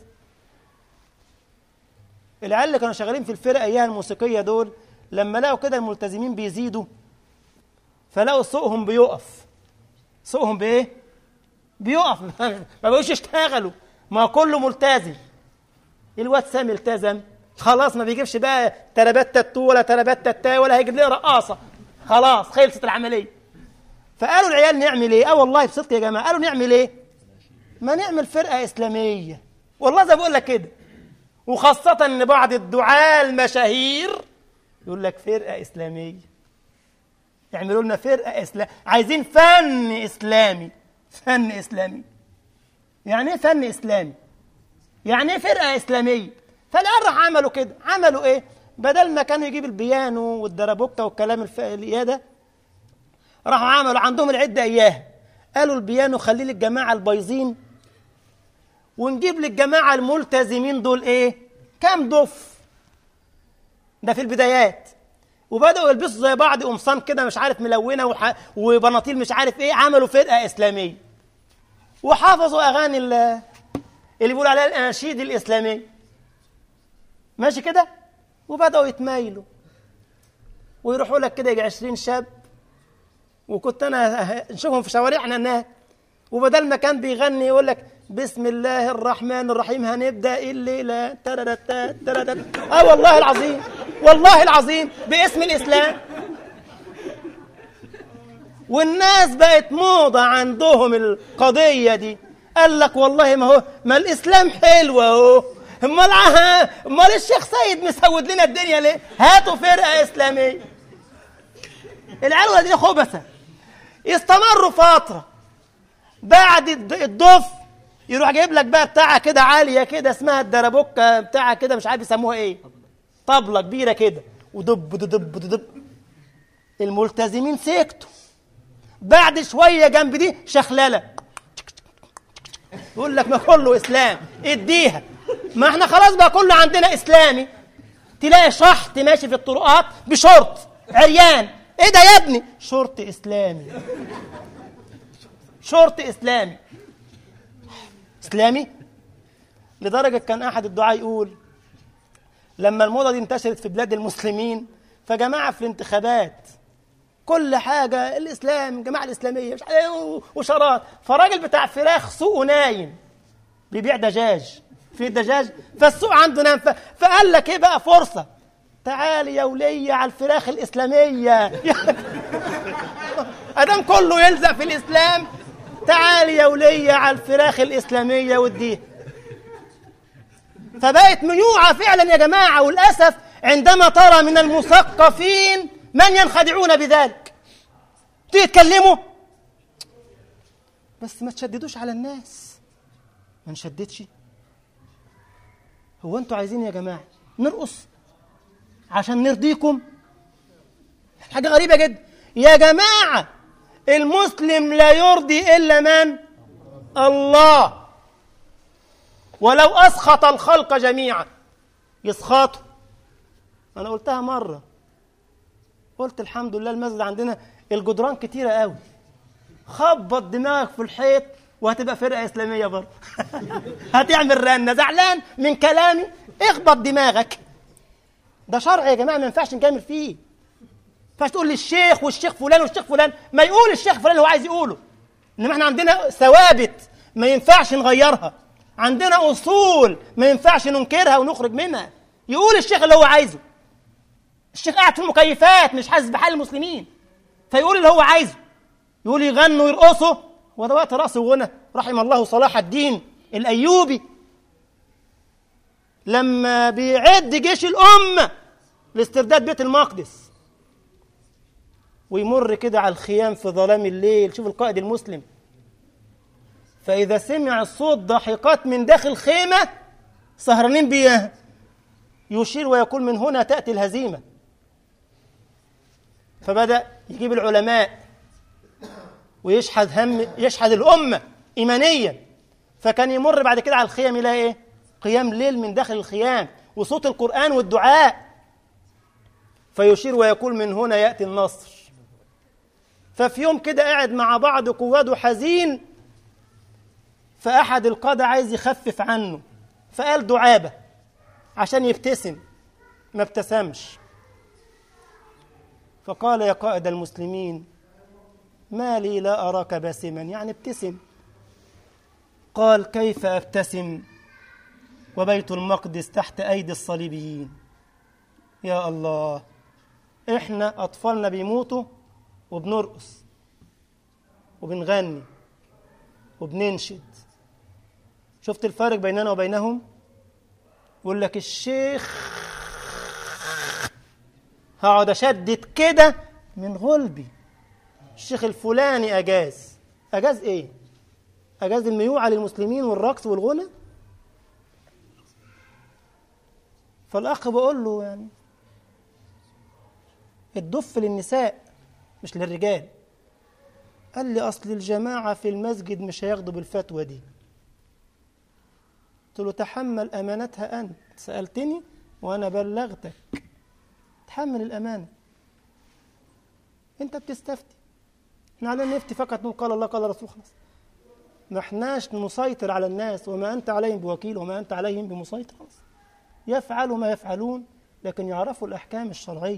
العيال اللي كانوا شغالين في الفرق اياها الموسيقيه دول لما لقوا كده الملتزمين بيزيدوا فلقوا سوقهم بيقف سوقهم بايه بيقف ما بقوش يشتغلوا ما كله ملتزم الواد سامي التزم خلاص ما بيجيبش بقى تربات تاتو ولا تربات تاتا ولا هيجيب لنا رقاصه خلاص خلصت العمليه فقالوا العيال نعمل ايه اه والله بصدق يا جماعه قالوا نعمل ايه ما نعمل فرقه اسلاميه والله زي بقول لك كده وخاصه ان بعض الدعاة المشاهير يقول لك فرقة إسلامية يعملوا لنا فرقة إسلام عايزين فن إسلامي فن إسلامي يعني إيه فن إسلامي؟ يعني إيه فرقة إسلامية؟ فالآن راح عملوا كده عملوا إيه؟ بدل ما كانوا يجيب البيانو والدربوكة والكلام الف... ده راحوا عملوا عندهم العدة إياها قالوا البيانو خليه للجماعة البايظين ونجيب للجماعة الملتزمين دول إيه؟ كام ضف؟ ده في البدايات وبدأوا يلبسوا زي بعض قمصان كده مش عارف ملونة وح... وبناطيل مش عارف إيه عملوا فرقة إسلامية وحافظوا أغاني ال... اللي بيقولوا عليها الأناشيد الإسلامية ماشي كده؟ وبدأوا يتمايلوا ويروحوا لك كده يجي 20 شاب وكنت انا نشوفهم في شوارعنا هناك وبدل ما كان بيغني يقول لك بسم الله الرحمن الرحيم هنبدا الليله تررتا تررتا اه والله العظيم والله العظيم باسم الاسلام والناس بقت موضه عندهم القضيه دي قال لك والله ما هو ما الاسلام حلو اهو امال امال الشيخ سيد مسود لنا الدنيا ليه هاتوا فرقه اسلاميه العيال دي خبثه يستمروا فتره بعد الضف يروح جايب لك بقى بتاعه كده عاليه كده اسمها الدربوكه بتاعه كده مش عارف يسموها ايه طبله كبيره كده ودب دب دب الملتزمين سكتوا بعد شويه جنب دي شخلله يقول لك ما كله اسلام اديها ما احنا خلاص بقى كله عندنا اسلامي تلاقي شحط ماشي في الطرقات بشورت عريان ايه ده يا ابني شورت اسلامي شورت اسلامي اسلامي لدرجه كان احد الدعاء يقول لما الموضه دي انتشرت في بلاد المسلمين فجماعه في الانتخابات كل حاجه الاسلام الجماعه الاسلاميه مش وشرات فراجل بتاع فراخ سوقه نايم بيبيع دجاج في دجاج فالسوق عنده نام فقال لك ايه بقى فرصه تعالي يا ولية على الفراخ الإسلامية أدام كله يلزق في الإسلام تعالي يا ولية على الفراخ الإسلامية وديها فبقت ميوعة فعلا يا جماعة والأسف عندما ترى من المثقفين من ينخدعون بذلك تيجي تكلموا بس ما تشددوش على الناس ما نشددش هو انتوا عايزين يا جماعة نرقص عشان نرضيكم حاجة غريبة جدا يا جماعة المسلم لا يرضي إلا من الله ولو أسخط الخلق جميعا يسخطوا أنا قلتها مرة قلت الحمد لله المسجد عندنا الجدران كتيرة قوي خبط دماغك في الحيط وهتبقى فرقة إسلامية برضه هتعمل رنة زعلان من كلامي اخبط دماغك ده شرع يا جماعه ما ينفعش نكمل فيه ما ينفعش تقول لي الشيخ والشيخ فلان والشيخ فلان ما يقول الشيخ فلان اللي هو عايز يقوله انما احنا عندنا ثوابت ما ينفعش نغيرها عندنا اصول ما ينفعش ننكرها ونخرج منها يقول الشيخ اللي هو عايزه الشيخ قاعد في المكيفات مش حاسس بحال المسلمين فيقول اللي هو عايزه يقول يغنوا ويرقصوا وده وقت رقص وغنى رحم الله صلاح الدين الايوبي لما بيعد جيش الأمة لاسترداد بيت المقدس ويمر كده على الخيام في ظلام الليل شوف القائد المسلم فإذا سمع الصوت ضحكات من داخل خيمة سهرانين بيها يشير ويقول من هنا تأتي الهزيمة فبدأ يجيب العلماء ويشحذ هم يشحذ الأمة إيمانيا فكان يمر بعد كده على الخيم يلاقي إيه؟ قيام ليل من داخل الخيام وصوت القرآن والدعاء فيشير ويقول من هنا يأتي النصر ففي يوم كده قاعد مع بعض قواده حزين فأحد القادة عايز يخفف عنه فقال دعابة عشان يبتسم ما ابتسمش فقال يا قائد المسلمين ما لي لا أراك باسما يعني ابتسم قال كيف أبتسم وبيت المقدس تحت أيدي الصليبيين يا الله إحنا أطفالنا بيموتوا وبنرقص وبنغني وبننشد شفت الفارق بيننا وبينهم يقول لك الشيخ هقعد اشدد كده من غلبي الشيخ الفلاني اجاز اجاز ايه اجاز الميوعه للمسلمين والرقص والغنى فالاخ بقول له يعني الدف للنساء مش للرجال قال لي اصل الجماعه في المسجد مش هياخدوا بالفتوى دي قلت له تحمل امانتها انت سالتني وانا بلغتك تحمل الامانه انت بتستفتي احنا علينا نفتي فقط نقول قال الله قال رسول خلاص ما احناش نسيطر على الناس وما انت عليهم بوكيل وما انت عليهم بمسيطر خلاص يفعلوا ما يفعلون لكن يعرفوا الاحكام الشرعيه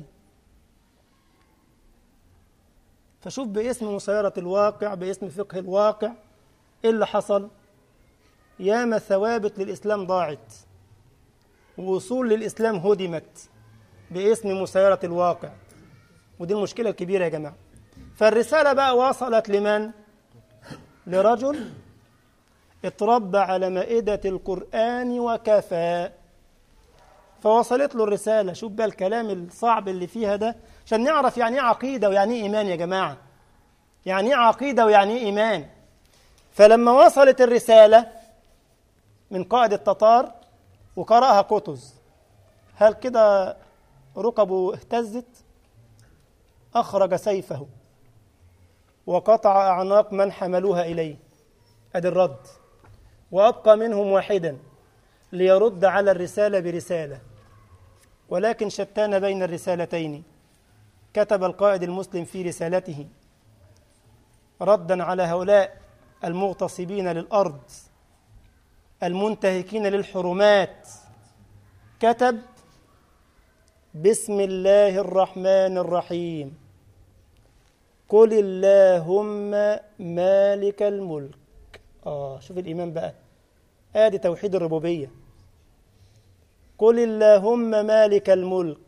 فشوف باسم مسيرة الواقع باسم فقه الواقع ايه اللي حصل ياما ثوابت للإسلام ضاعت ووصول للإسلام هدمت باسم مسيرة الواقع ودي المشكلة الكبيرة يا جماعة فالرسالة بقى وصلت لمن؟ لرجل اتربى على مائدة القرآن وكفى فوصلت له الرسالة شوف بقى الكلام الصعب اللي فيها ده عشان نعرف يعني ايه عقيدة ويعني ايه إيمان يا جماعة يعني ايه عقيدة ويعني ايه إيمان فلما وصلت الرسالة من قائد التتار وقرأها قطز هل كده ركبه اهتزت أخرج سيفه وقطع أعناق من حملوها إليه أدي الرد وأبقى منهم واحدا ليرد على الرسالة برسالة ولكن شتان بين الرسالتين كتب القائد المسلم في رسالته ردا على هؤلاء المغتصبين للأرض المنتهكين للحرمات كتب بسم الله الرحمن الرحيم قل اللهم مالك الملك آه شوف الإيمان بقى آدي توحيد الربوبية قل اللهم مالك الملك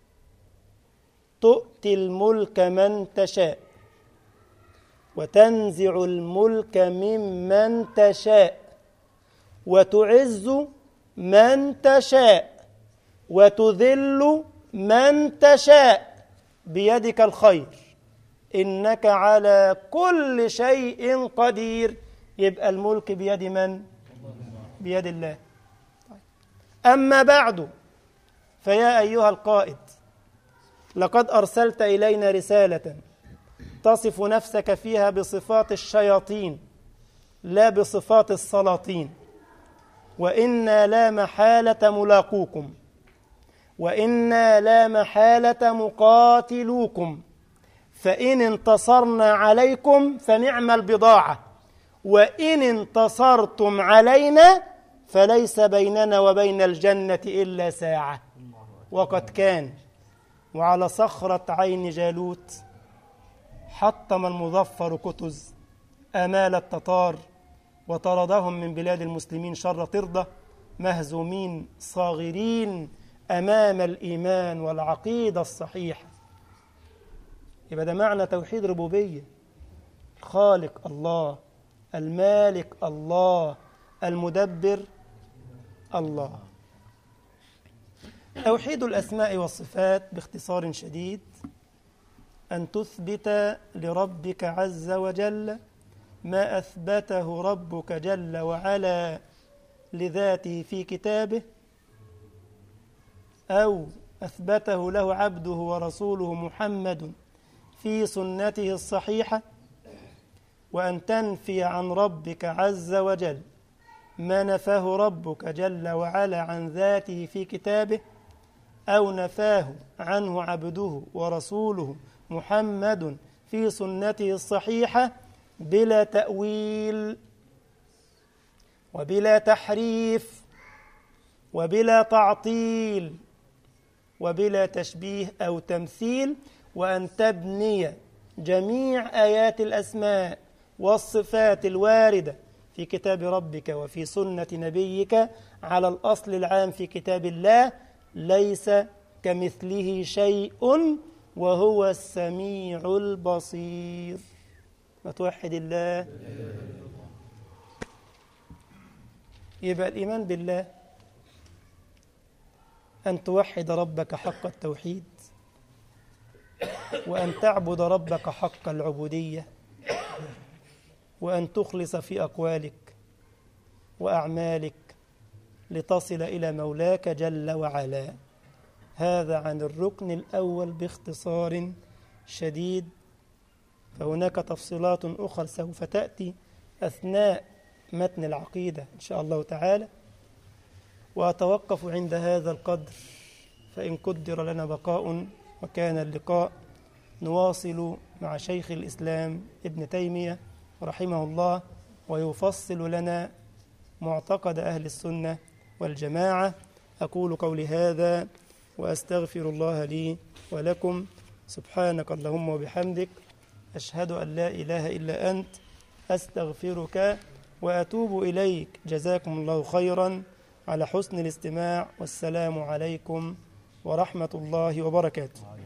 تؤتي الملك من تشاء وتنزع الملك ممن تشاء وتعز من تشاء وتذل من تشاء بيدك الخير انك على كل شيء قدير يبقى الملك بيد من بيد الله اما بعد فيا ايها القائد لقد ارسلت الينا رساله تصف نفسك فيها بصفات الشياطين لا بصفات السلاطين وانا لا محاله ملاقوكم وانا لا محاله مقاتلوكم فان انتصرنا عليكم فنعم البضاعه وان انتصرتم علينا فليس بيننا وبين الجنه الا ساعه وقد كان وعلى صخره عين جالوت حطم المظفر كتز امال التتار وطردهم من بلاد المسلمين شر طرده مهزومين صاغرين امام الايمان والعقيده الصحيحه يبقى ده معنى توحيد ربوبيه الخالق الله المالك الله المدبر الله توحيد الاسماء والصفات باختصار شديد ان تثبت لربك عز وجل ما اثبته ربك جل وعلا لذاته في كتابه او اثبته له عبده ورسوله محمد في سنته الصحيحه وان تنفي عن ربك عز وجل ما نفاه ربك جل وعلا عن ذاته في كتابه او نفاه عنه عبده ورسوله محمد في سنته الصحيحه بلا تاويل وبلا تحريف وبلا تعطيل وبلا تشبيه او تمثيل وان تبني جميع ايات الاسماء والصفات الوارده في كتاب ربك وفي سنه نبيك على الاصل العام في كتاب الله ليس كمثله شيء وهو السميع البصير وتوحد الله يبقى الايمان بالله ان توحد ربك حق التوحيد وأن تعبد ربك حق العبودية وأن تخلص في أقوالك وأعمالك لتصل إلى مولاك جل وعلا هذا عن الركن الأول باختصار شديد فهناك تفصيلات أخرى سوف تأتي أثناء متن العقيدة إن شاء الله تعالى وأتوقف عند هذا القدر فإن قدر لنا بقاء وكان اللقاء نواصل مع شيخ الإسلام ابن تيمية رحمه الله ويفصل لنا معتقد أهل السنة والجماعة أقول قولي هذا وأستغفر الله لي ولكم سبحانك اللهم وبحمدك أشهد أن لا إله إلا أنت أستغفرك وأتوب إليك جزاكم الله خيرا على حسن الاستماع والسلام عليكم ورحمة الله وبركاته